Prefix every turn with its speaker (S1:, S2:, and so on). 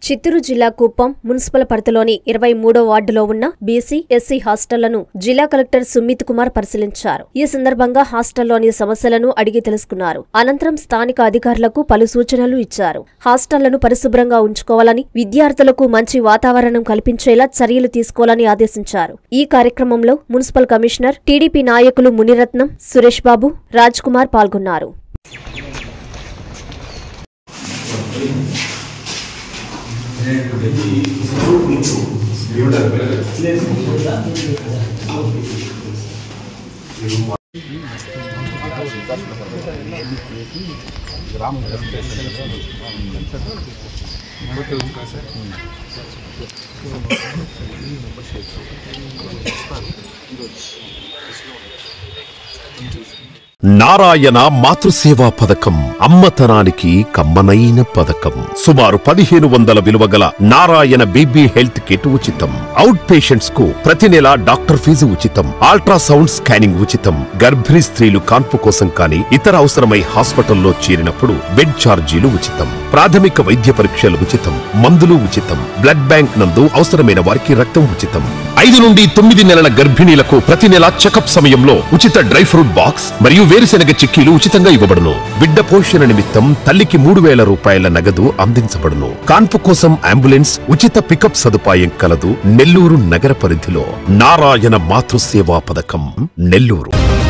S1: చిత్తూరు జిల్లా కుప్పం మున్సిపల్ పరిధిలోని ఇరవై మూడో వార్డులో ఉన్న బీసీ ఎస్సీ హాస్టళ్లను జిల్లా కలెక్టర్ సుమిత్ కుమార్ పరిశీలించారు ఈ సందర్భంగా హాస్టల్లోని సమస్యలను అడిగి తెలుసుకున్నారు అనంతరం స్థానిక అధికారులకు పలు సూచనలు ఇచ్చారు హాస్టళ్లను పరిశుభ్రంగా ఉంచుకోవాలని విద్యార్థులకు మంచి వాతావరణం కల్పించేలా చర్యలు తీసుకోవాలని ఆదేశించారు ఈ కార్యక్రమంలో మున్సిపల్ కమిషనర్ టీడీపీ నాయకులు మునిరత్నం సురేష్ బాబు రాజ్ కుమార్ పాల్గొన్నారు
S2: నారాయణ మాతృసేవా పథకం అమ్మతనానికి కమ్మనైన పథకం సుమారు పదిహేను వందల విలువ గల నారాయణ బీబీ హెల్త్ కిట్ ఉచితం అవుట్ పేషెంట్స్ కు ప్రతి నెల డాక్టర్ ఫీజు ఉచితం అల్ట్రాసౌండ్ స్కానింగ్ ఉచితం గర్భిణీ స్త్రీలు కాన్పు కోసం కానీ ఇతర అవసరమై హాస్పిటల్లో చేరినప్పుడు బెడ్ ఛార్జీలు ఉచితం ప్రాథమిక వైద్య పరీక్షలు ఉచితం మందులు ఉచితం బ్లడ్ బ్యాంక్ నందు అవసరమైన వారికి రక్తం ఉచితం ఐదు నుండి తొమ్మిది నెలల గర్భిణీలకు ప్రతి నెల చెకప్ సమయంలో ఉచిత డ్రై ఫ్రూట్ బాక్స్ మరియు వేరుశెనగ చిక్కీలు ఉచితంగా ఇవ్వబడును బిడ్డ పోషణ నిమిత్తం తల్లికి మూడు వేల రూపాయల నగదు అందించబడును కాన్పు కోసం అంబులెన్స్ ఉచిత పికప్ సదుపాయం కలదు నెల్లూరు నగర పరిధిలో నారాయణ మాతృసేవా పథకం నెల్లూరు